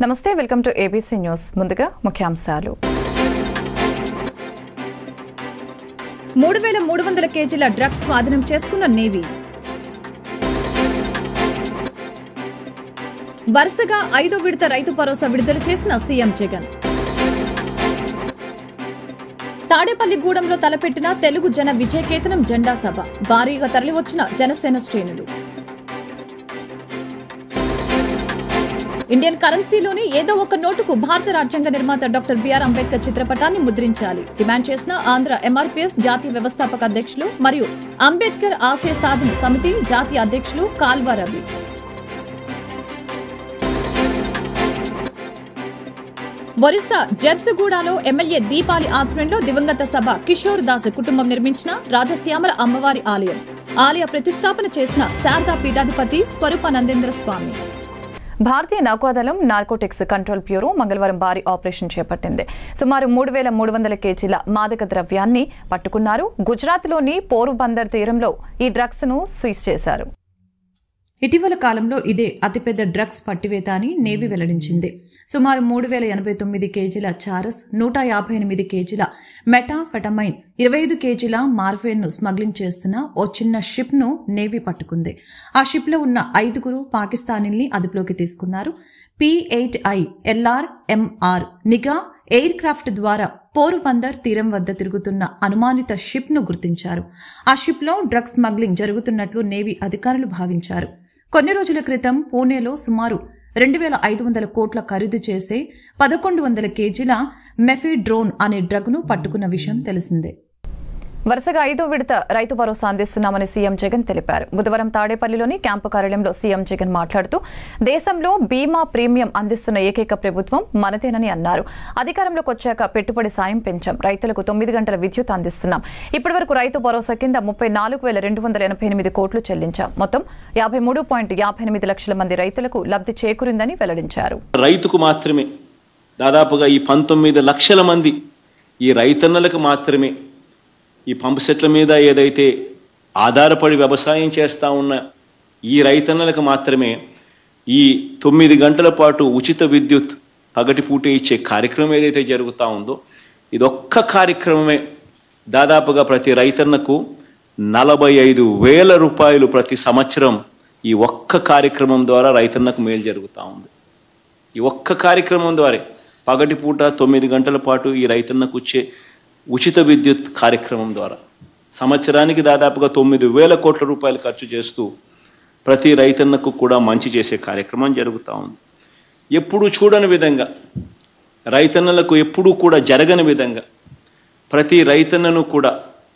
నమస్తే welcome to ABC news ముందుగా ముఖ్యాంశాలు మూడు వేల మూడు వందల కేజీల డ్రగ్స్ స్వాధీనం చేసుకున్న నేవీ వరుసగా ఐదో విడత రైతు భరోసా విడుదల చేసిన సీఎం జగన్ తాడేపల్లిగూడెంలో తలపెట్టిన తెలుగు జన విజయకేతనం జెండా సభ భారీగా తరలివచ్చిన జనసేన శ్రేణులు ఇండియన్ కరెన్సీలోని ఏదో ఒక నోటుకు భారత రాజ్యాంగ నిర్మాత డాక్టర్ బిఆర్ అంబేద్కర్ చిత్రపటాన్ని ముద్రించాలి డిమాండ్ చేసిన ఆంధ్ర ఎంఆర్పీఎస్ జాతీయ వ్యవస్థాపక అధ్యక్షులు మరియు అంబేద్కర్ ఆశయ సాధన సమితి జాతీయ అధ్యక్షులు కాల్వ రవి ఒరిస్సా జర్సుగూడలో ఎమ్మెల్యే దీపాలి ఆధ్వర్యంలో దివంగత సభ కిషోర్ దాస్ కుటుంబం నిర్మించిన రాజశ్యామల అమ్మవారి ఆలయం ఆలయ ప్రతిష్టాపన చేసిన శారదా పీఠాధిపతి స్వరూపానందేంద్ర స్వామి భారతీయ నౌకాదళం నార్కోటిక్స్ కంట్రోల్ బ్యూరో మంగళవారం భారీ ఆపరేషన్ చేపట్టింది సుమారు మూడు వేల మూడు వందల కేజీల మాదక ద్రవ్యాన్ని పట్టుకున్నారు గుజరాత్లోని పోరుబందర్ తీరంలో ఈ డ్రగ్స్ ను సీజ్ చేశారు ఇటీవల కాలంలో ఇదే అతిపెద్ద డ్రగ్స్ పట్టివేత అని నేవీ వెల్లడించింది సుమారు మూడు వేల ఎనభై తొమ్మిది కేజీల చారస్ నూట యాభై ఎనిమిది కేజీల మెటాఫెటమైన్ ఇరవై ఐదు కేజీల మార్ఫేన్ ను స్మగ్లింగ్ చేస్తున్న ఓ చిన్న షిప్ ను నేవీ పట్టుకుంది ఆ షిప్ లో ఉన్న ఐదుగురు పాకిస్తానీల్ని అదుపులోకి తీసుకున్నారు P eight I LR MR నిఘా ఎయిర్ క్రాఫ్ట్ ద్వారా పోరుబందర్ తీరం వద్ద తిరుగుతున్న అనుమానిత షిప్ ను గుర్తించారు ఆ షిప్ లో డ్రగ్స్ స్మగ్లింగ్ జరుగుతున్నట్లు నేవీ అధికారులు భావించారు కొన్ని రోజుల క్రితం పూణేలో సుమారు రెండు వేల ఐదు వందల కోట్ల ఖరీదు చేసే పదకొండు వందల కేజీల మెఫిడ్రోన్ అనే డ్రగ్ ను పట్టుకున్న విషయం తెలిసిందే వరుసగా ఐదో విడత రైతు భరోసా అందిస్తున్నామని సీఎం జగన్ తెలిపారు బుధవారం తాడేపల్లిలోని క్యాంపు కార్యాలయంలో సీఎం జగన్ మాట్లాడుతూ దేశంలో బీమా ప్రీమియం అందిస్తున్న ఏకైక ప్రభుత్వం మనదేనని అన్నారు అధికారంలోకి వచ్చాక పెట్టుబడి సాయం పెంచాం రైతులకు తొమ్మిది గంటల విద్యుత్ అందిస్తున్నాం ఇప్పటి వరకు రైతు భరోసా కింద ముప్పై నాలుగు వేల రెండు వందల ఎనభై ఎనిమిది కోట్లు చెల్లించాం మొత్తం యాభై మూడు పాయింట్ యాభై ఎనిమిది లక్షల మంది రైతులకు లబ్ధి చేకూరిందని వెల్లడించారు రైతుకు మాత్రమే దాదాపుగా ఈ పంతొమ్మిది లక్షల మంది ఈ రైతన్నలకు మాత్రమే ఈ పంపు సెట్ల మీద ఏదైతే ఆధారపడి వ్యవసాయం చేస్తా ఉన్న ఈ రైతన్నలకు మాత్రమే ఈ తొమ్మిది గంటల పాటు ఉచిత విద్యుత్ పగటిపూట ఇచ్చే కార్యక్రమం ఏదైతే జరుగుతూ ఉందో ఇదొక్క కార్యక్రమమే దాదాపుగా ప్రతి రైతన్నకు నలభై ఐదు వేల రూపాయలు ప్రతి సంవత్సరం ఈ ఒక్క కార్యక్రమం ద్వారా రైతన్నకు మేలు జరుగుతూ ఉంది ఈ ఒక్క కార్యక్రమం ద్వారా పగటిపూట తొమ్మిది గంటల పాటు ఈ రైతన్నకు వచ్చే ఉచిత విద్యుత్ కార్యక్రమం ద్వారా సంవత్సరానికి దాదాపుగా తొమ్మిది వేల కోట్ల రూపాయలు ఖర్చు చేస్తూ ప్రతి రైతన్నకు కూడా మంచి చేసే కార్యక్రమం జరుగుతూ ఉంది ఎప్పుడూ చూడని విధంగా రైతన్నలకు ఎప్పుడూ కూడా జరగని విధంగా ప్రతి రైతన్నను కూడా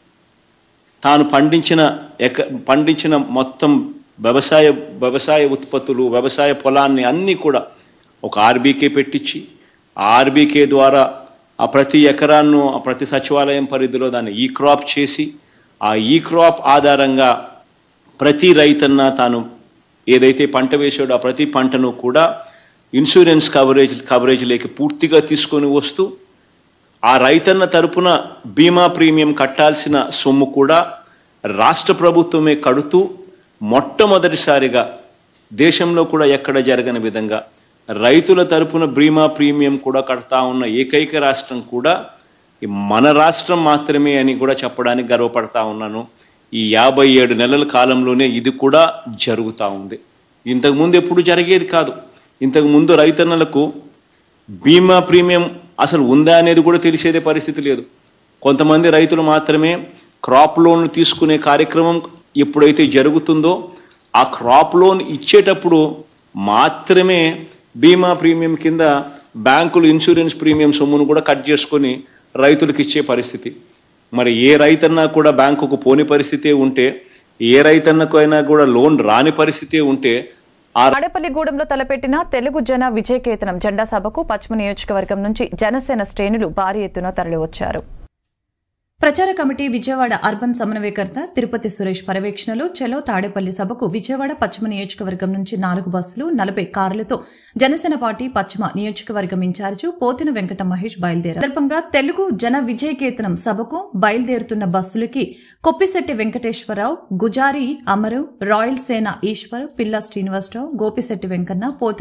తాను పండించిన ఎక పండించిన మొత్తం వ్యవసాయ వ్యవసాయ ఉత్పత్తులు వ్యవసాయ పొలాన్ని అన్నీ కూడా ఒక ఆర్బీకే పెట్టించి ఆ ఆర్బీకే ద్వారా ఆ ప్రతి ఎకరాన్ని ఆ ప్రతి సచివాలయం పరిధిలో దాన్ని ఈ క్రాప్ చేసి ఆ ఈ క్రాప్ ఆధారంగా ప్రతి రైతన్న తాను ఏదైతే పంట వేసాడో ఆ ప్రతి పంటను కూడా ఇన్సూరెన్స్ కవరేజ్ కవరేజ్లోకి పూర్తిగా తీసుకొని వస్తూ ఆ రైతన్న తరపున బీమా ప్రీమియం కట్టాల్సిన సొమ్ము కూడా రాష్ట్ర ప్రభుత్వమే కడుతూ మొట్టమొదటిసారిగా దేశంలో కూడా ఎక్కడ జరగని విధంగా రైతుల తరపున బీమా ప్రీమియం కూడా కడతా ఉన్న ఏకైక రాష్ట్రం కూడా ఈ మన రాష్ట్రం మాత్రమే అని కూడా చెప్పడానికి గర్వపడతా ఉన్నాను ఈ యాభై ఏడు నెలల కాలంలోనే ఇది కూడా జరుగుతూ ఉంది ఇంతకుముందు ఎప్పుడు జరిగేది కాదు ఇంతకు ముందు రైతన్నలకు బీమా ప్రీమియం అసలు ఉందా అనేది కూడా తెలిసేదే పరిస్థితి లేదు కొంతమంది రైతులు మాత్రమే క్రాప్ లోన్ తీసుకునే కార్యక్రమం ఎప్పుడైతే జరుగుతుందో ఆ క్రాప్ లోన్ ఇచ్చేటప్పుడు మాత్రమే బీమా ప్రీమియం కింద బ్యాంకులు ఇన్సూరెన్స్ ప్రీమియం సొమ్మును కూడా కట్ చేసుకొని రైతులకు ఇచ్చే పరిస్థితి మరి ఏ రైతన్నా కూడా బ్యాంకుకు పోని పరిస్థితే ఉంటే ఏ రైతన్నకు అయినా కూడా లోన్ రాని పరిస్థితే ఉంటే ఆ తాడేపల్లిగూడెంలో తలపెట్టిన తెలుగు జన విజయకేతనం జెండా సభకు పశ్చిమ నియోజకవర్గం నుంచి జనసేన శ్రేణులు భారీ ఎత్తున తరలివచ్చారు ప్రచార కమిటీ విజయవాడ అర్బన్ సమన్వయకర్త తిరుపతి సురేష్ పర్యవేక్షణలో చెలో తాడేపల్లి సభకు విజయవాడ పశ్చిమ నియోజకవర్గం నుంచి నాలుగు బస్సులు నలభై కార్లతో జనసేన పార్టీ పశ్చిమ నియోజకవర్గం ఇన్ఛార్జి పోతిన వెంకట మహేష్ బయలుదేరారు సందర్భంగా తెలుగు జన విజయకేతనం సభకు బయలుదేరుతున్న బస్సులకి కొప్పిశెట్టి వెంకటేశ్వరరావు గుజారి అమరు రాయల్ సేన ఈశ్వర్ పిల్ల శ్రీనివాసరావు గోపిశెట్టి వెంకన్న పోతిన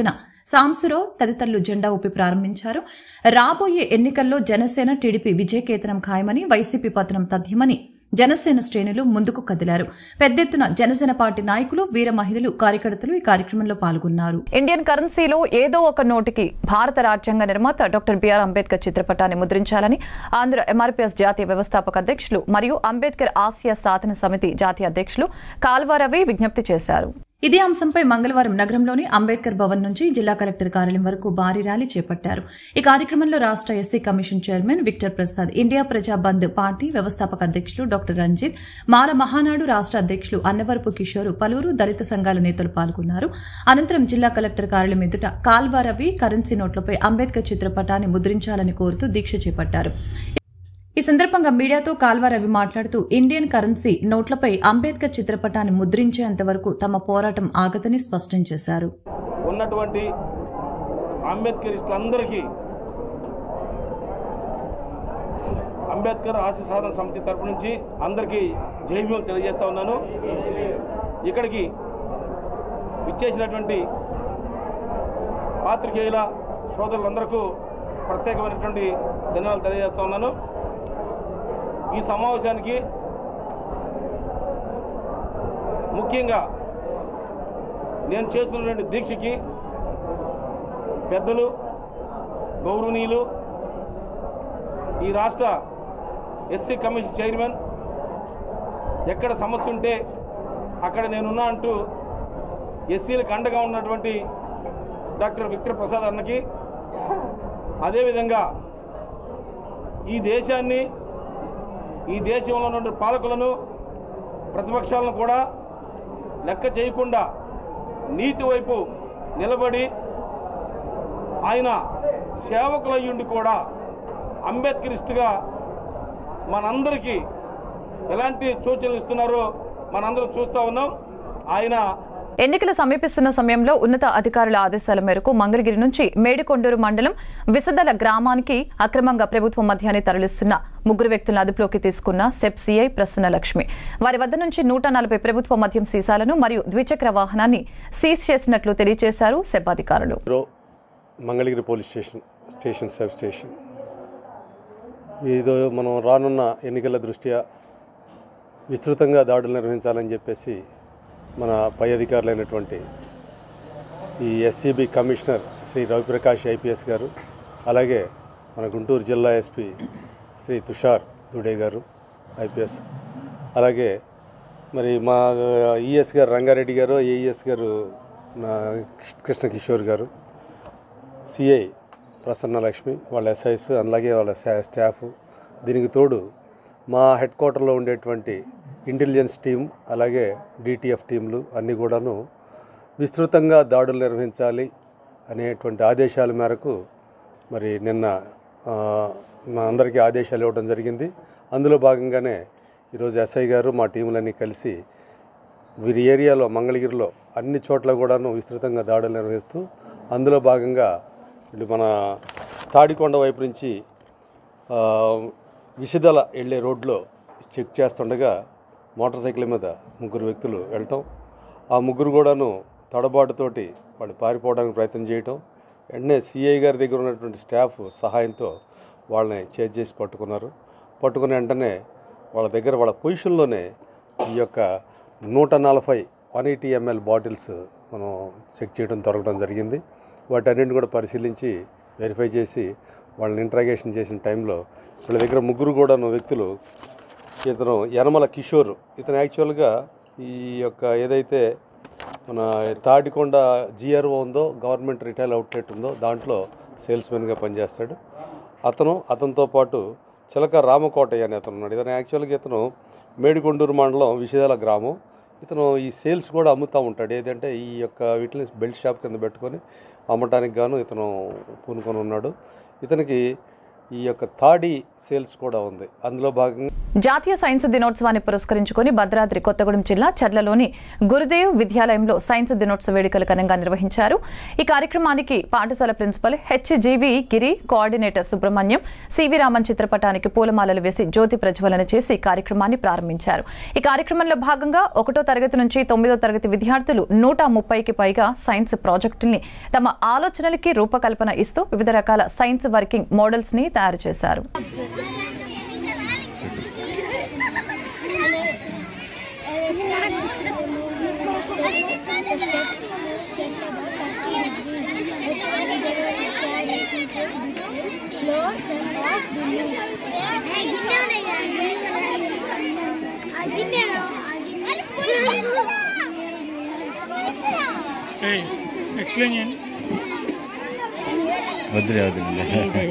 సాంసురావు తదితరులు జెండా ఊపి ప్రారంభించారు రాబోయే ఎన్నికల్లో జనసేన టీడీపీ విజయకేతనం ఖాయమని వైసీపీ పతనం తథ్యమని జనసేన శ్రేణులు ముందుకు కదిలారు పెద్ద ఎత్తున జనసేన పార్టీ నాయకులు వీర మహిళలు కార్యకర్తలు ఈ కార్యక్రమంలో పాల్గొన్నారు ఇండియన్ కరెన్సీలో ఏదో ఒక నోటికి భారత రాజ్యాంగ నిర్మాత డాక్టర్ బిఆర్ అంబేద్కర్ చిత్రపటాన్ని ముద్రించాలని ఆంధ్ర ఎంఆర్పీఎస్ జాతీయ వ్యవస్థాపక అధ్యక్షులు మరియు అంబేద్కర్ ఆసియా సాధన సమితి జాతీయ అధ్యక్షులు కాల్వారవి విజ్ఞప్తి చేశారు ఇదే అంశంపై మంగళవారం నగరంలోని అంబేద్కర్ భవన్ నుంచి జిల్లా కలెక్టర్ కార్యాలయం వరకు భారీ ర్యాలీ చేపట్టారు ఈ కార్యక్రమంలో రాష్ట్ర SC commission chairman Victor Prasad India ప్రజా బంద్ పార్టీ వ్యవస్థాపక అధ్యక్షులు డాక్టర్ రంజిత్ మాల మహానాడు రాష్ట్ర అధ్యక్షులు అన్నవరపు కిషోర్ పలువురు దళిత సంఘాల నేతలు పాల్గొన్నారు అనంతరం జిల్లా కలెక్టర్ కార్యాలయం ఎదుట కాల్వారవి కరెన్సీ నోట్లపై అంబేద్కర్ చిత్రపటాన్ని ముద్రించాలని కోరుతూ దీక్ష చేపట్టారు ఈ సందర్భంగా మీడియాతో కాల్వారవి మాట్లాడుతూ ఇండియన్ కరెన్సీ నోట్లపై అంబేద్కర్ చిత్రపటాన్ని ముద్రించేంత వరకు తమ పోరాటం ఆగదని స్పష్టం చేశారు ఉన్నటువంటి అంబేద్కరిస్టులందరికీ అంబేద్కర్ ఆశయ సాధన సమితి తరపు నుంచి అందరికీ జైభీం తెలియజేస్తా ఉన్నాను ఇక్కడికి విచ్చేసినటువంటి పాత్రికేయుల సోదరులందరికీ ప్రత్యేకమైనటువంటి ధన్యవాదాలు తెలియజేస్తా ఉన్నాను ఈ సమావేశానికి ముఖ్యంగా నేను చేస్తున్నటువంటి దీక్షకి పెద్దలు గౌరవనీయులు ఈ రాష్ట్ర ఎస్సీ కమిషన్ చైర్మన్ ఎక్కడ సమస్య ఉంటే అక్కడ నేనున్నా అంటూ ఎస్సీలకు అండగా ఉన్నటువంటి డాక్టర్ విక్టర్ ప్రసాద్ అన్నకి అదేవిధంగా ఈ దేశాన్ని ఈ దేశంలో ఉన్నటువంటి పాలకులను ప్రతిపక్షాలను కూడా లెక్క చేయకుండా నీతి వైపు నిలబడి ఆయన సేవకులయ్యుండి కూడా అంబేద్కరిస్ట్గా మనందరికీ ఎలాంటి సూచనలు ఇస్తున్నారో మనందరం చూస్తూ ఉన్నాం ఆయన ఎన్నికలు సమీపిస్తున్న సమయంలో ఉన్నత అధికారుల ఆదేశాల మేరకు మంగళగిరి నుంచి మేడికొండూరు మండలం విసదల గ్రామానికి అక్రమంగా ప్రభుత్వం మధ్యాన్ని తరలిస్తున్న ముగ్గురు వ్యక్తులను అదుపులోకి తీసుకున్న సెప్ సిఐ ప్రసన్న లక్ష్మి వారి వద్ద నుంచి నూట నలభై ప్రభుత్వ మద్యం సీసాలను మరియు ద్విచక్ర వాహనాన్ని సీజ్ చేసినట్లు తెలియజేశారు సెబ్ అధికారులు రో Mangalagiri police station station sub station ఇది మనం రానున్న ఎన్నికల దృష్ట్యా విస్తృతంగా దాడులు నిర్వహించాలని చెప్పేసి మన పై అధికారులైనటువంటి ఈ SCB commissioner Shri Raviprakash IPS garu అలాగే మన గుంటూరు జిల్లా ఎస్పీ శ్రీ తుషార్ దుడే గారు ఐపీఎస్ అలాగే మరి మా ఈఎస్ గారు రంగారెడ్డి గారు ఏఈఎస్ గారు నా కృష్ణ కిషోర్ గారు సిఐ ప్రసన్న లక్ష్మి వాళ్ళ ఎస్ఐస్ అలాగే వాళ్ళ స్టా- స్టాఫ్ దీనికి తోడు మా హెడ్ క్వార్టర్లో ఉండేటువంటి ఇంటెలిజెన్స్ టీం అలాగే డిటిఎఫ్ టీంలు అన్నీ కూడాను విస్తృతంగా దాడులు నిర్వహించాలి అనేటువంటి ఆదేశాల మేరకు మరి నిన్న ఆ, మా అందరికీ ఆదేశాలు ఇవ్వడం జరిగింది అందులో భాగంగానే ఈరోజు ఎస్ఐ గారు మా టీములన్నీ కలిసి వీరి ఏరియాలో మంగళగిరిలో అన్ని చోట్ల కూడాను విస్తృతంగా దాడులు నిర్వహిస్తూ అందులో భాగంగా ఇటు మన తాడికొండ వైపు నుంచి ఆ, విసిదల వెళ్ళే రోడ్లో చెక్ చేస్తుండగా మోటార్ సైకిల్ మీద ముగ్గురు వ్యక్తులు వెళ్ళటం ఆ ముగ్గురు కూడాను తడబాటుతోటి వాళ్ళు పారిపోవడానికి ప్రయత్నం చేయటం వెంటనే సిఐ గారి దగ్గర ఉన్నటువంటి స్టాఫ్ సహాయంతో వాళ్ళని చేజ్ చేసి పట్టుకున్నారు పట్టుకున్న వెంటనే వాళ్ళ దగ్గర వాళ్ళ పొజిషన్లోనే ఈ యొక్క నూట నలభై వన్ ఎయిటీ ఎంఎల్ బాటిల్స్ మనం చెక్ చేయడం దొరకడం జరిగింది వాటన్నింటిని కూడా పరిశీలించి వెరిఫై చేసి వాళ్ళని ఇంట్రాగేషన్ చేసిన టైంలో వీళ్ళ దగ్గర ముగ్గురు కూడా వ్యక్తులు ఇతను యనమల కిషోర్ ఇతను యాక్చువల్గా ఈ యొక్క ఏదైతే మన తాడికొండ జిఆర్ఓ ఉందో గవర్నమెంట్ రిటైల్ అవుట్లెట్ ఉందో దాంట్లో సేల్స్మెన్గా పనిచేస్తాడు అతను అతనితో పాటు చిలక రామకోటయ్య అనే అతను ఉన్నాడు ఇతను యాక్చువల్గా ఇతను మేడికొండూరు మండలం విషయాల గ్రామం ఇతను ఈ సేల్స్ కూడా అమ్ముతూ ఉంటాడు ఏదంటే ఈ యొక్క వీటిని బెల్ట్ షాప్ కింద పెట్టుకొని అమ్మటానికి గాను ఇతను పూనుకొని ఉన్నాడు ఇతనికి ఈ యొక్క తాడి సేల్స్ కూడా ఉంది అందులో భాగంగా జాతీయ సైన్స్ దినోత్సవాన్ని పురస్కరించుకుని భద్రాద్రి కొత్తగూడెం జిల్లా చర్లలోని గురుదేవ్ విద్యాలయంలో సైన్స్ దినోత్సవ వేడుకలు ఘనంగా నిర్వహించారు ఈ కార్యక్రమానికి పాఠశాల principal HGV Giri coordinator Subrahmanyam CV Raman చిత్రపటానికి పూలమాలలు వేసి జ్యోతి ప్రజ్వలన చేసి కార్యక్రమాన్ని ప్రారంభించారు ఈ కార్యక్రమంలో భాగంగా ఒకటో తరగతి నుంచి తొమ్మిదో తరగతి విద్యార్థులు నూట ముప్పైకి పైగా సైన్స్ ప్రాజెక్టుల్ని తమ ఆలోచనలకి రూపకల్పన ఇస్తూ వివిధ రకాల సైన్స్ వర్కింగ్ మోడల్స్ ని తయారు చేశారు ఎక్స్ప్లెయిన్ చేయండి వద్దులే వద్దులే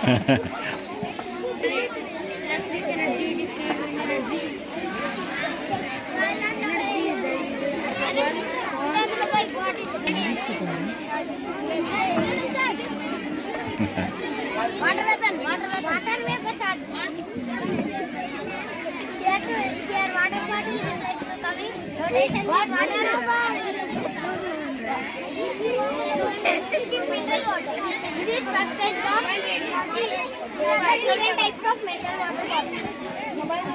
Water weapon, water weapon. Water weapon shot. Here to here water bottle is like coming. Station what water This is mineral water. This is first type of different types of mineral water bottles. Mobile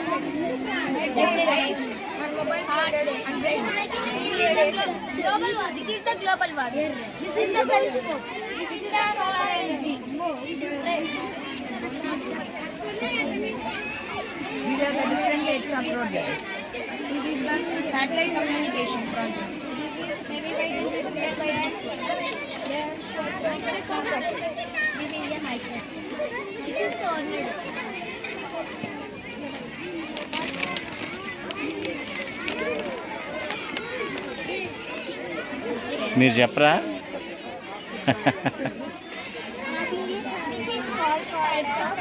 Global war. This is the global war. This is the telescope. This is the solar energy. These are the different types of projects. This is the satellite communication project. This is maybe by intercepted by a focus. This Indian micro. This is tornado. మీరు చెప్పరా This is called types of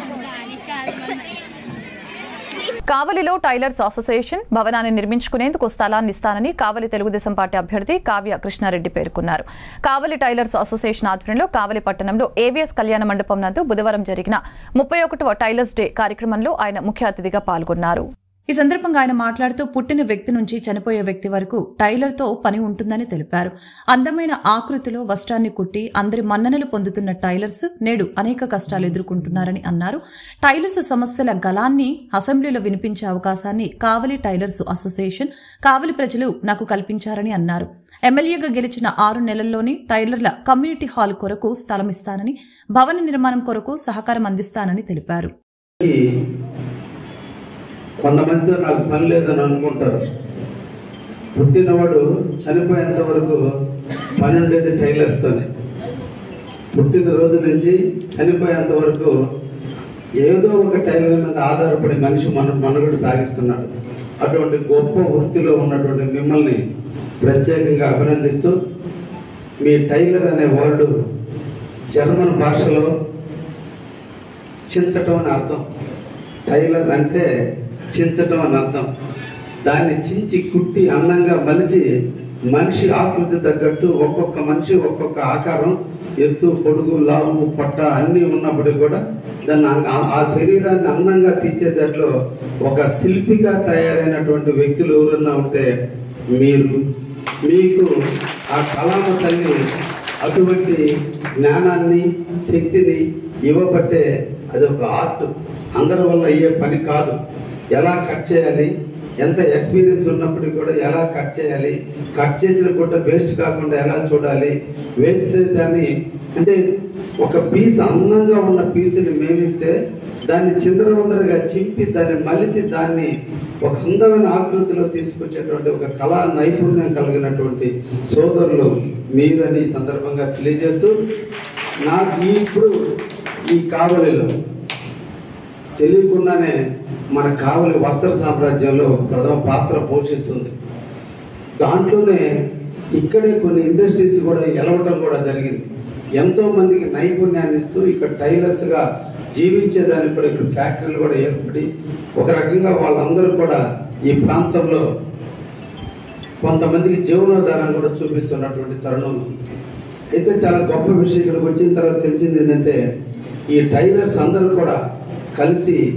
కావలిలో tailors association భవనాన్ని నిర్మించుకునేందుకు స్థలాన్ని ఇస్తానని కావలి Telugu Desam party అభ్యర్థి కావ్య కృష్ణారెడ్డి పేర్కొన్నారు కావలి tailors association ఆధ్వర్యంలో కావలి పట్టణంలో ఏవిఎస్ కళ్యాణ మండపం నందు బుధవారం జరిగిన ముప్పై ఒకటవ టైలర్స్ డే కార్యక్రమంలో ఆయన ముఖ్య అతిథిగా పాల్గొన్నారు ఈ సందర్భంగా ఆయన మాట్లాడుతూ పుట్టిన వ్యక్తి నుంచి చనిపోయే వ్యక్తి వరకు టైలర్తో పని ఉంటుందని తెలిపారు అందమైన ఆకృతిలో వస్త్రాన్ని కుట్టి అందరి మన్ననలు పొందుతున్న టైలర్స్ నేడు అనేక కష్టాలు ఎదుర్కొంటున్నారని అన్నారు టైలర్స్ సమస్యల గలాన్ని అసెంబ్లీలో వినిపించే అవకాశాన్ని కావలి టైలర్స్ అసోసియేషన్ కావలి ప్రజలు నాకు కల్పించారని అన్నారు ఎమ్మెల్యేగా గెలిచిన ఆరు నెలల్లోనే టైలర్ల కమ్యూనిటీ హాల్ కొరకు స్థలం ఇస్తానని భవన నిర్మాణం కొరకు సహకారం అందిస్తానని తెలిపారు కొంతమందితో నాకు పని లేదని అనుకుంటారు పుట్టినవాడు చనిపోయేంత వరకు పని ఉండేది టైలర్స్తోనే పుట్టిన రోజు నుంచి చనిపోయేంత వరకు ఏదో ఒక టైలర్ మీద ఆధారపడి మనిషి మన మనుగడ సాగిస్తున్నాడు అటువంటి గొప్ప వృత్తిలో ఉన్నటువంటి మిమ్మల్ని ప్రత్యేకంగా అభినందిస్తూ మీ టైలర్ అనే వర్డ్ జర్మన్ భాషలో చించటం అని అర్థం టైలర్ అంటే చించటం అని అర్థం దాన్ని చించి కుట్టి అందంగా మలిచి మనిషి ఆకృతి తగ్గట్టు ఒక్కొక్క మనిషి ఒక్కొక్క ఆకారం ఎత్తు పొడుగు లావు పొట్ట అన్నీ ఉన్నప్పటికీ కూడా దాన్ని ఆ- ఆ శరీరాన్ని అందంగా తీర్చేటట్లు ఒక శిల్పిగా తయారైనటువంటి వ్యక్తులు ఎవరన్నా ఉంటే మీరు మీకు ఆ కళామ తల్లి అటువంటి జ్ఞానాన్ని శక్తిని ఇవ్వబట్టే అది ఒక ఆర్ట్ అందరి వల్ల అయ్యే పని కాదు ఎలా కట్ చేయాలి ఎంత ఎక్స్పీరియన్స్ ఉన్నప్పటికీ కూడా ఎలా కట్ చేయాలి కట్ చేసిన గుడ్డ వేస్ట్ కాకుండా ఎలా చూడాలి వేస్ట్ దాన్ని అంటే ఒక పీస్ అందంగా ఉన్న పీసుని మేమిస్తే దాన్ని చిందరవందరగా చింపి దాన్ని మలిసి దాన్ని ఒక అందమైన ఆకృతిలో తీసుకొచ్చేటువంటి ఒక కళా నైపుణ్యం కలిగినటువంటి సోదరులు మీరని ఈ సందర్భంగా తెలియజేస్తూ నాకు ఈ ఇప్పుడు ఈ కావలిలో తెలియకుండానే మన కావలి వస్త్ర సామ్రాజ్యంలో ఒక ప్రథమ పాత్ర పోషిస్తుంది దాంట్లోనే ఇక్కడే కొన్ని ఇండస్ట్రీస్ కూడా ఎలవటం కూడా జరిగింది ఎంతో మందికి నైపుణ్యాన్ని ఇస్తూ ఇక్కడ టైలర్స్ గా జీవించేదానికి కూడా ఇక్కడ ఫ్యాక్టరీలు కూడా ఏర్పడి ఒక రకంగా వాళ్ళందరూ కూడా ఈ ప్రాంతంలో కొంతమందికి జీవనోధారం కూడా చూపిస్తున్నటువంటి తరుణం ఉంది. అయితే చాలా గొప్ప విషయం ఇక్కడికి వచ్చిన తర్వాత తెలిసింది ఏంటంటే ఈ టైలర్స్ అందరూ కూడా కలిసి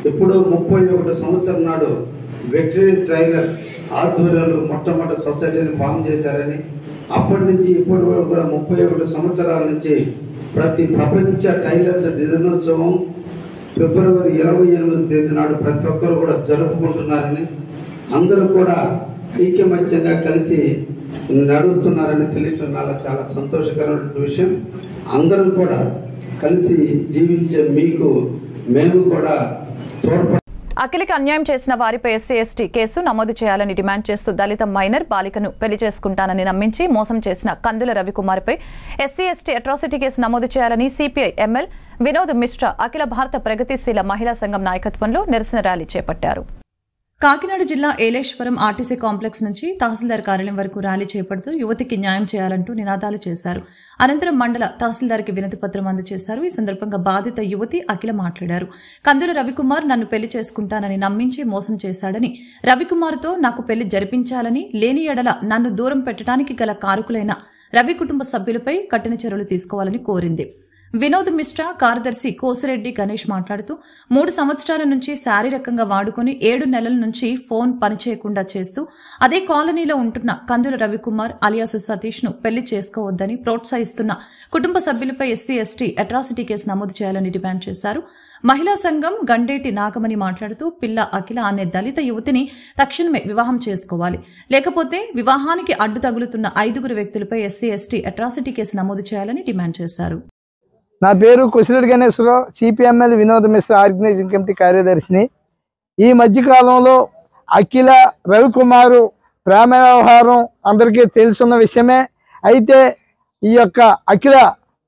ఇప్పుడు ముప్పై ఒకటి సంవత్సరం నాడు వెటరీ ట్రైనర్ ఆధ్వర్యంలో మొట్టమొదటి సొసైటీని ఫామ్ చేశారని అప్పటి నుంచి ఇప్పటి వరకు కూడా ముప్పై ఒకటి సంవత్సరాల నుంచి ప్రతి ప్రపంచ టైలర్స్ దినోత్సవం ఫిబ్రవరి ఇరవై ఎనిమిది తేదీ నాడు ప్రతి ఒక్కరు కూడా జరుపుకుంటున్నారని అందరూ కూడా ఐక్యమత్యంగా కలిసి నడుస్తున్నారని తెలియటం నాకు చాలా సంతోషకరమైన విషయం అందరూ కూడా కలిసి జీవించే మీకు మేము కూడా తోడ్పడ అఖిలకి అన్యాయం చేసిన వారిపై ఎస్సీ ఎస్టీ కేసు నమోదు చేయాలని డిమాండ్ చేస్తూ దళిత మైనర్ బాలికను పెళ్లి చేసుకుంటానని నమ్మించి మోసం చేసిన కందుల రవికుమార్పై ఎస్సీ ఎస్టీ అట్రాసిటీ కేసు నమోదు చేయాలని సిపిఐ ఎంఎల్ వినోద్ మిశ్రా అఖిల భారత ప్రగతిశీల మహిళా సంఘం నాయకత్వంలో నిరసన ర్యాలీ చేపట్టారు కాకినాడ జిల్లా ఏలేశ్వరం ఆర్టీసీ కాంప్లెక్స్ నుంచి తహసీల్దార్ కార్యాలయం వరకు ర్యాలీ చేపడుతూ యువతికి న్యాయం చేయాలంటూ నినాదాలు చేశారు అనంతరం మండల తహసీల్దార్కి వినతి పత్రం అందజేశారు ఈ సందర్భంగా బాధిత యువతి అఖిల మాట్లాడారు కందుల రవికుమార్ నన్ను పెళ్లి చేసుకుంటానని నమ్మించి మోసం చేశాడని రవికుమార్తో నాకు పెళ్లి జరిపించాలని లేని ఎడల నన్ను దూరం పెట్టడానికి గల కారకులైన రవి కుటుంబ సభ్యులపై కఠిన చర్యలు తీసుకోవాలని కోరింది వినోద్ మిశ్రా కార్యదర్శి కోసిరెడ్డి గణేష్ మాట్లాడుతూ మూడు సంవత్సరాల నుంచి శారీరకంగా వాడుకుని ఏడు నెలల నుంచి ఫోన్ పనిచేయకుండా చేస్తూ అదే కాలనీలో ఉంటున్న కందుల రవికుమార్ అలియాస్ సతీష్ ను పెళ్లి చేసుకోవద్దని ప్రోత్సహిస్తున్న కుటుంబ సభ్యులపై ఎస్సీ ఎస్టీ అట్రాసిటీ కేసు నమోదు చేయాలని డిమాండ్ చేశారు మహిళా సంఘం గండేటి నాగమణి మాట్లాడుతూ పిల్ల అఖిల అనే దళిత యువతిని తక్షణమే వివాహం చేసుకోవాలి లేకపోతే వివాహానికి అడ్డు తగులుతున్న ఐదుగురు వ్యక్తులపై ఎస్సీ ఎస్టీ అట్రాసిటీ కేసు నమోదు చేయాలని డిమాండ్ చేశారు నా పేరు Kushireddy Ganeswararao CPML Vinod Mishra organizing committee కార్యదర్శిని ఈ మధ్యకాలంలో అఖిల రవికుమారు ప్రేమ వ్యవహారం అందరికీ తెలుసున్న విషయమే అయితే ఈ యొక్క అఖిల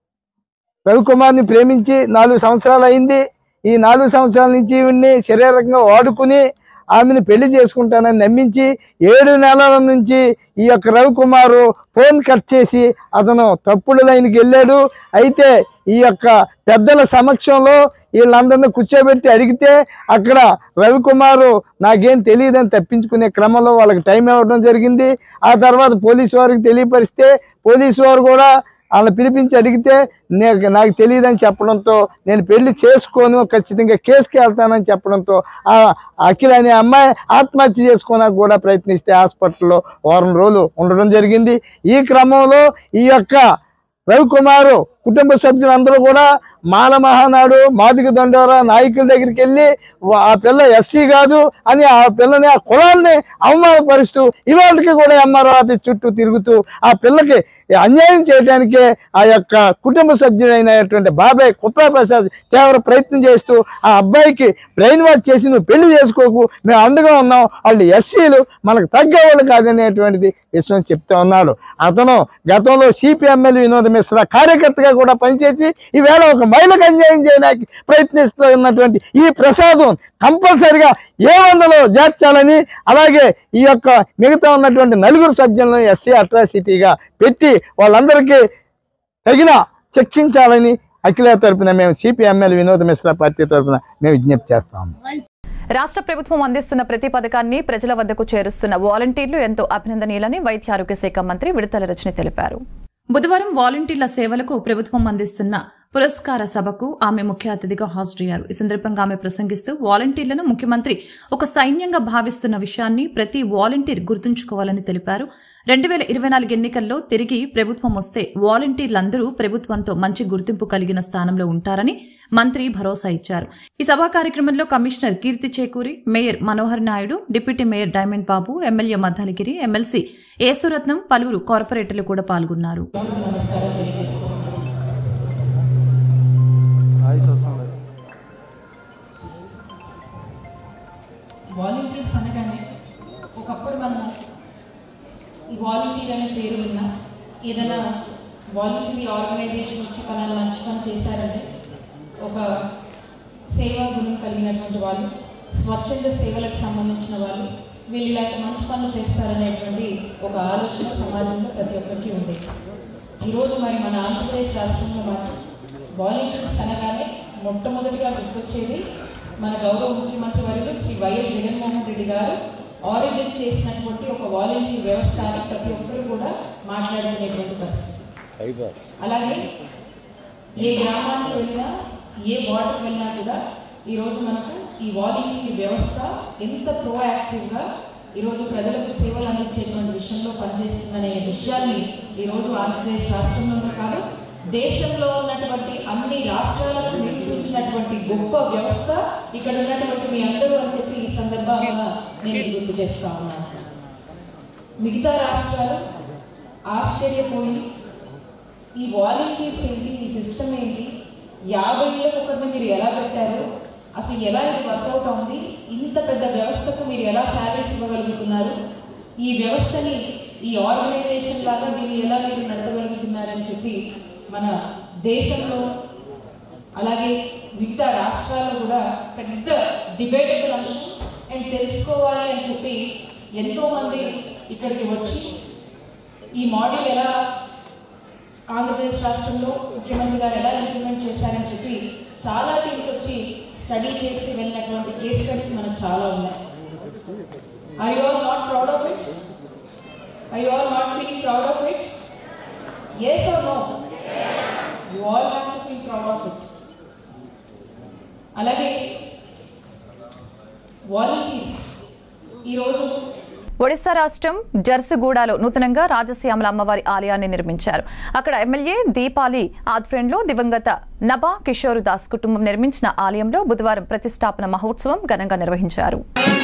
రవికుమార్ని ప్రేమించి నాలుగు సంవత్సరాలు అయింది ఈ నాలుగు సంవత్సరాల నుంచి ఈవిడ్ని శరీరకంగా వాడుకుని ఆమెను పెళ్లి చేసుకుంటానని నమ్మించి ఏడు నెలల నుంచి ఈ యొక్క రవికుమారు ఫోన్ కట్ చేసి అతను తప్పుడు లైన్కి వెళ్ళాడు అయితే ఈ యొక్క పెద్దల సమక్షంలో వీళ్ళందరినీ కూర్చోబెట్టి అడిగితే అక్కడ రవికుమారు నాకేం తెలియదని తప్పించుకునే క్రమంలో వాళ్ళకి టైం ఇవ్వడం జరిగింది ఆ తర్వాత పోలీసు వారికి తెలియపరిస్తే పోలీసు వారు కూడా వాళ్ళని పిలిపించి అడిగితే నే- నాకు తెలియదని చెప్పడంతో నేను పెళ్లి చేసుకోను ఖచ్చితంగా కేసుకి వెళ్తానని చెప్పడంతో ఆ అఖిల్ అనే అమ్మాయి ఆత్మహత్య చేసుకోవడానికి కూడా ప్రయత్నిస్తే హాస్పిటల్లో వారం రోజులు ఉండడం జరిగింది ఈ క్రమంలో ఈ యొక్క రవికుమారు కుటుంబ సభ్యులందరూ కూడా మాల మహానాడు మాదిక దండోర నాయకుల దగ్గరికి వెళ్ళి వా- ఆ పిల్ల ఎస్సీ కాదు అని ఆ పిల్లని ఆ కులాన్ని అవమానపరుస్తూ ఇవాళకి కూడా ఎంఆర్ఓ ఆఫీస్ చుట్టూ తిరుగుతూ ఆ పిల్లకి అన్యాయం చేయడానికే ఆ యొక్క కుటుంబ సభ్యుడైనటువంటి బాబాయ్ కుప్రా ప్రసాద్ తీవ్ర ప్రయత్నం చేస్తూ ఆ అబ్బాయికి బ్రెయిన్ వాష్ చేసి నువ్వు పెళ్లి చేసుకోకు మేము అండగా ఉన్నాం వాళ్ళు ఎస్సీలు మనకు తగ్గేవాళ్ళు కాదనేటువంటిది విషయం చెప్తా ఉన్నాడు అతను గతంలో సిపిఎంఎల్ వినోద్ మిశ్రా కార్యకర్తగా కూడా పనిచేసి ఈవేళ ఒక మహిళకు అన్యాయం చేయడానికి ప్రయత్నిస్తున్నటువంటి ఈ ప్రసాదం కంపల్సరిగా ఏ వందలో చేర్చాలని అలాగే ఈ యొక్క మిగతా ఉన్నటువంటి నలుగురు సభ్యులను ఎస్సీ అట్రాసిటీగా పెట్టి వాళ్ళందరికీ తగిన చర్చించాలని అఖిల తరపున మేము సిపిఎంఎల్ వినోద్ మిశ్రా పార్టీ తరపున మేము విజ్ఞప్తి చేస్తాము రాష్ట్ర ప్రభుత్వం అందిస్తున్న ప్రతి పథకాన్ని ప్రజల వద్దకు చేరుస్తున్న వాలంటీర్లు ఎంతో అభినందనీయులని వైద్య ఆరోగ్య శాఖ మంత్రి విడతల రజని తెలిపారు బుధవారం వాలంటీర్ల సేవలకు ప్రభుత్వం అందిస్తున్న పురస్కార సభకు ఆమె ముఖ్య అతిథిగా హాజరయ్యారు ఈ సందర్భంగా ఆమె ప్రసంగిస్తూ వాలంటీర్లను ముఖ్యమంత్రి ఒక సైన్యంగా భావిస్తున్న విషయాన్ని ప్రతి వాలంటీర్ గుర్తుంచుకోవాలని తెలిపారు రెండు వేల ఇరవై నాలుగు ఎన్నికల్లో తిరిగి ప్రభుత్వం వస్తే వాలంటీర్లందరూ ప్రభుత్వంతో మంచి గుర్తింపు కలిగిన స్థానంలో ఉంటారని మంత్రి భరోసా ఇచ్చారు ఈ సభా కార్యక్రమంలో commissioner Keerthi Chekuri mayor Manohar Naidu deputy mayor Diamond Babu MLA Maddalagiri MLC Yesuratnam పలువురు కార్పొరేటర్లు కూడా పాల్గొన్నారు వాలంటీర్స్ అనగానే ఒకప్పుడు మనం ఈ వాలంటీర్ అనే పేరు విన్నా ఏదైనా వాలంటీర్ ఆర్గనైజేషన్ వచ్చి పలానా మంచి పని చేశారంటే ఒక సేవా గుణం కలిగినటువంటి వాళ్ళు స్వచ్ఛంద సేవలకు సంబంధించిన వాళ్ళు వీళ్ళు ఇలాంటి మంచి పనులు చేస్తారనేటువంటి ఒక ఆలోచన సమాజంలో ప్రతి ఒక్కరికి ఉంది ఈరోజు మరి మన ఆంధ్రప్రదేశ్ రాష్ట్రంలో మాత్రం వాలంటీర్స్ అనగానే మొట్టమొదటిగా గుర్తొచ్చేది మన గౌరవ ముఖ్యమంత్రి వర్యులు శ్రీ వైఎస్ జగన్మోహన్ రెడ్డి గారు ఆరిజిన్ చేసినటువంటి ఒక వాలంటీర్ వ్యవస్థ అని ప్రతి ఒక్కరు కూడా మాట్లాడుకునేటువంటి పరిస్థితి అలాగే ఏ గ్రామానికి వెళ్ళినా ఏ వార్డుకి వెళ్ళినా కూడా ఈరోజు మనకు ఈ వాలంటీర్ వ్యవస్థ ఎంత ప్రోయాక్టివ్గా ఈరోజు ప్రజలకు సేవలు అందించేటువంటి విషయంలో పనిచేస్తుందనే విషయాన్ని ఈరోజు ఆంధ్రప్రదేశ్ రాష్ట్రంలోనే కాదు దేశంలో ఉన్నటువంటి అన్ని రాష్ట్రాలకు నిరూపించినటువంటి గొప్ప వ్యవస్థ ఇక్కడ ఉన్నటువంటి మీ అందరూ అని చెప్పి ఈ సందర్భంగా నేను గుర్తు చేస్తా ఉన్నాను మిగతా రాష్ట్రాలు ఆశ్చర్యపోయి ఈ వాలంటీర్స్ ఏంటి ఈ సిస్టమ్ ఏంటి యాభై ఏళ్ళకు ఒకరిని మీరు ఎలా పెట్టారు అసలు ఎలా ఇది వర్కౌట్ అవుతుంది ఇంత పెద్ద వ్యవస్థకు మీరు ఎలా శాలరీస్ ఇవ్వగలుగుతున్నారు ఈ వ్యవస్థని ఈ ఆర్గనైజేషన్ లాగా దీన్ని ఎలా మీరు నడపగలుగుతున్నారని చెప్పి మన దేశంలో అలాగే మిగతా రాష్ట్రాల్లో కూడా పెద్ద డిబేటబుల్ అంశం అండ్ తెలుసుకోవాలి అని చెప్పి ఎంతోమంది ఇక్కడికి వచ్చి ఈ మోడల్ ఎలా ఆంధ్రప్రదేశ్ రాష్ట్రంలో ముఖ్యమంత్రి గారు ఎలా ఇంప్లిమెంట్ చేశారని చెప్పి చాలా టీమ్స్ వచ్చి స్టడీ చేసి వెళ్ళినటువంటి కేస్ స్టడీస్ మనకు చాలా ఉన్నాయి I you are not proud of it I you are not feeling proud of it yes are no you all have to feel proud of it అలాగే వాలంటీర్స్ ఈరోజు ఒడిశా రాష్ట్రం జర్సిగూడలో నూతనంగా రాజశ్యామల అమ్మవారి ఆలయాన్ని నిర్మించారు అక్కడ ఎమ్మెల్యే దీపాలి ఆధ్వర్యంలో దివంగత నభా కిషోర్ దాస్ కుటుంబం నిర్మించిన ఆలయంలో బుధవారం ప్రతిష్టాపన మహోత్సవం ఘనంగా నిర్వహించారు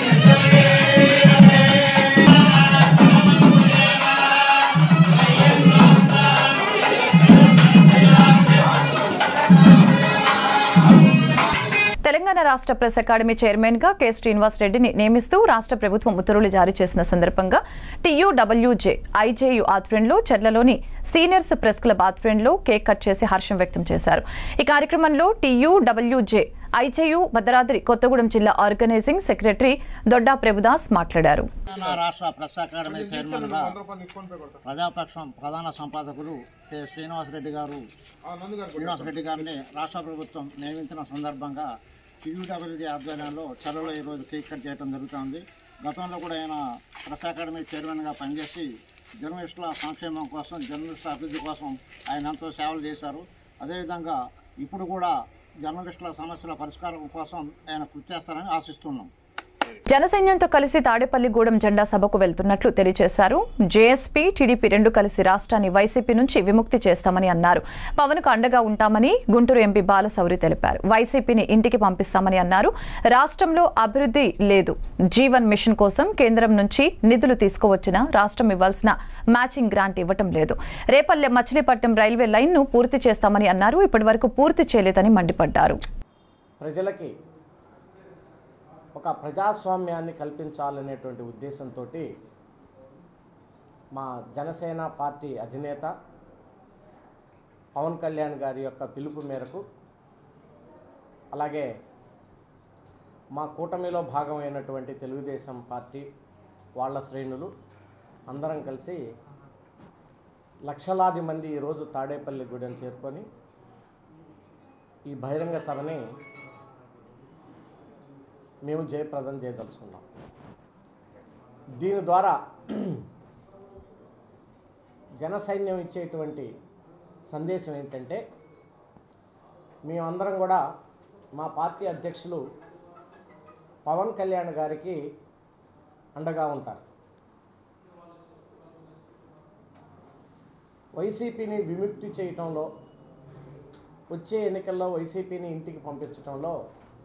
తెలంగాణ రాష్ట్ర ప్రెస్ అకాడమీ చైర్మన్ గా కె శ్రీనివాస్ రెడ్డిని నియమిస్తూ రాష్ట్ర ప్రభుత్వం ఉత్తర్వులు జారీ చేసిన సందర్భంగా టీయూడబ్ల్యూజే ఐజేయు ఆధ్వర్యంలో చెర్లలోని సీనియర్స్ ప్రెస్ క్లబ్ ఆధ్వర్యంలో కేక్ కట్ చేసి హర్షం వ్యక్తం చేశారు ఈ కార్యక్రమంలో టీయూడబ్ల్యూజే ఐజేయు భద్రాద్రి కొత్తగూడెం జిల్లా ఆర్గనైజింగ్ సెక్రటరీ దొడ్డా ప్రభుదాస్ మాట్లాడారు తెలంగాణ రాష్ట్ర ప్రెస్ అకాడమీ చైర్మన్గా ప్రజాపక్షం ప్రధాన సంపాదకులు కె శ్రీనివాసరెడ్డి గారు శ్రీనివాసరెడ్డి గారిని రాష్ట్ర ప్రభుత్వం నియమించిన సందర్భంగా టీయూడబ్ల్యూడీ ఆధ్వర్యంలో చెరలో ఈరోజు కేక్ కట్ చేయడం జరుగుతుంది గతంలో కూడా ఆయన ప్రెస్ అకాడమీ చైర్మన్గా పనిచేసి జర్నలిస్టుల సంక్షేమం కోసం జర్నలిస్టుల అభివృద్ధి కోసం ఆయన ఎంతో సేవలు చేశారు అదేవిధంగా ఇప్పుడు కూడా జర్నలిస్టుల సమస్యల పరిష్కారం కోసం ఆయన కృషి చేస్తారని ఆశిస్తున్నాం జనసైన్యంతో కలిసి తాడేపల్లిగూడెం జెండా సభకు వెళ్తున్నట్లు తెలియజేశారు జేఎస్పీ టీడీపీ రెండు కలిసి రాష్ట్రాన్ని వైసీపీ నుంచి విముక్తి చేస్తామని అన్నారు పవన్ కు అండగా ఉంటామని గుంటూరు ఎంపీ బాలసౌరి తెలిపారు వైసీపీని ఇంటికి పంపిస్తామని అన్నారు రాష్ట్రంలో అభివృద్ధి లేదు జీవన్ మిషన్ కోసం కేంద్రం నుంచి నిధులు తీసుకువచ్చినా రాష్ట్రం ఇవ్వాల్సిన మ్యాచింగ్ గ్రాంట్ ఇవ్వటం లేదు రేపల్లె మచిలీపట్నం రైల్వే లైన్ ను పూర్తి చేస్తామని అన్నారు ఇప్పటివరకు పూర్తి చేయలేదని మండిపడ్డారు ప్రజలకి ఒక ప్రజాస్వామ్యాన్ని కల్పించాలనేటువంటి ఉద్దేశంతో మా జనసేన పార్టీ అధినేత పవన్ కళ్యాణ్ గారి యొక్క పిలుపు మేరకు అలాగే మా కూటమిలో భాగమైనటువంటి తెలుగుదేశం పార్టీ వాళ్ళ శ్రేణులు అందరం కలిసి లక్షలాది మంది ఈరోజు తాడేపల్లి గూడెం చేరుకొని ఈ బహిరంగ సభని మేము జయప్రదం చేయదలుచుకున్నాం దీని ద్వారా జన సైన్యం ఇచ్చేటువంటి సందేశం ఏంటంటే మేమందరం కూడా మా పార్టీ అధ్యక్షులు పవన్ కళ్యాణ్ గారికి అండగా ఉంటారు వైసీపీని విముక్తి చేయటంలో వచ్చే ఎన్నికల్లో వైసీపీని ఇంటికి పంపించడంలో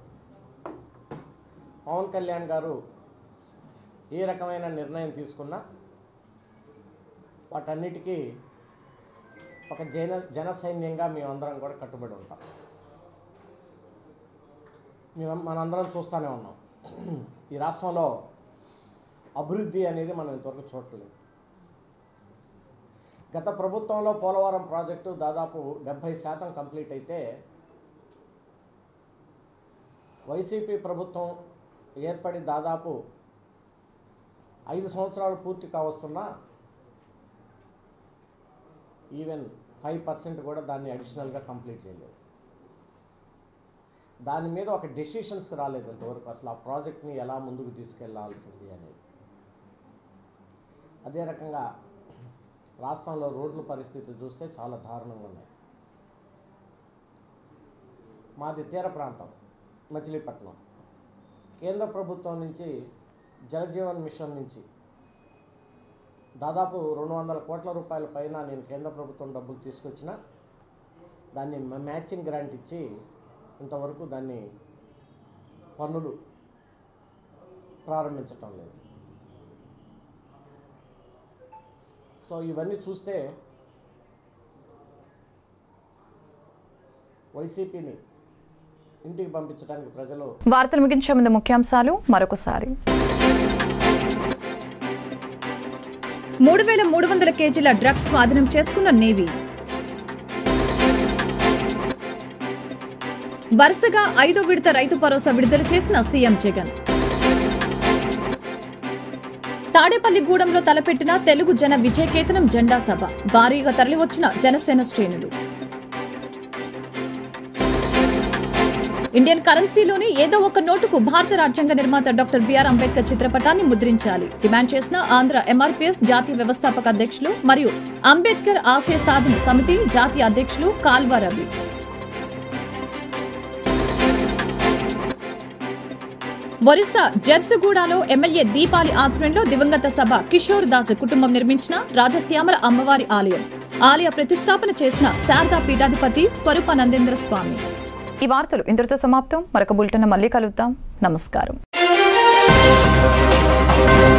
పవన్ కళ్యాణ్ గారు ఏ రకమైన నిర్ణయం తీసుకున్నా వాటన్నిటికీ ఒక జన జన సైన్యంగా మేమందరం కూడా కట్టుబడి ఉంటాం మేము మనందరం చూస్తూనే ఉన్నాం ఈ రాష్ట్రంలో అభివృద్ధి అనేది మనం ఇంతవరకు చూడలేదు గత ప్రభుత్వంలో పోలవరం ప్రాజెక్టు దాదాపు డెబ్భై శాతం కంప్లీట్ అయితే వైసీపీ ప్రభుత్వం ఏర్పడి దాదాపు ఐదు సంవత్సరాలు పూర్తి కావస్తున్నా ఈవెన్ ఫైవ్ పర్సెంట్ కూడా దాన్ని అడిషనల్గా కంప్లీట్ చేయలేదు దాని మీద ఒక డెసిషన్స్కి రాలేదు ఇంతవరకు అసలు ఆ ప్రాజెక్ట్ని ఎలా ముందుకు తీసుకెళ్లాల్సింది అనేది అదే రకంగా రాష్ట్రంలో రోడ్ల పరిస్థితి చూస్తే చాలా దారుణంగా ఉన్నాయి మాది తీర ప్రాంతం మచిలీపట్నం కేంద్ర ప్రభుత్వం నుంచి జలజీవన్ మిషన్ నుంచి దాదాపు రెండు వందల కోట్ల రూపాయల పైన నేను కేంద్ర ప్రభుత్వం డబ్బులు తీసుకొచ్చిన దాన్ని మ- మ్యాచింగ్ గ్రాంట్ ఇచ్చి ఇంతవరకు దాన్ని పన్నులు ప్రారంభించటం లేదు సో ఇవన్నీ చూస్తే వైసీపీని ఇంటికి పంపించడానికి ప్రజలు వార్తలు ముగించే ముందు ముఖ్యాంశాలు మరొకసారి మూడు వేల మూడు వందల కేజీల డ్రగ్స్ స్వాధీనం చేసుకున్న నేవీ వరుసగా ఐదో విడత రైతు భరోసా విడుదల చేసిన సీఎం జగన్ తాడేపల్లిగూడెంలో తలపెట్టిన తెలుగు జన విజయకేతనం జెండా సభ భారీగా తరలివచ్చిన జనసేన శ్రేణులు ఇండియన్ కరెన్సీలోని ఏదో ఒక నోటుకు భారత రాజ్యాంగ నిర్మాత డాక్టర్ బిఆర్ అంబేద్కర్ చిత్రపటాన్ని ముద్రించాలి డిమాండ్ చేసిన ఆంధ్ర ఎంఆర్పీఎస్ జాతీయ వ్యవస్థాపక అధ్యక్షులు మరియు అంబేద్కర్ ఆశయ సాధన సమితి జాతీయ అధ్యక్షులు కాల్వ రవి ఒరిస్సా జర్సుగూడలో ఎమ్మెల్యే దీపాలి ఆధ్వర్యంలో దివంగత సభ కిషోర్ దాస్ కుటుంబం నిర్మించిన రాజశ్యామల అమ్మవారి ఆలయం ఆలయ ప్రతిష్టాపన చేసిన శారదా పీఠాధిపతి స్వరూపానందేంద్ర స్వామి ఈ వార్తలు ఇంతటితో సమాప్తం మరొక బులెటిన్ మళ్ళీ కలుద్దాం నమస్కారం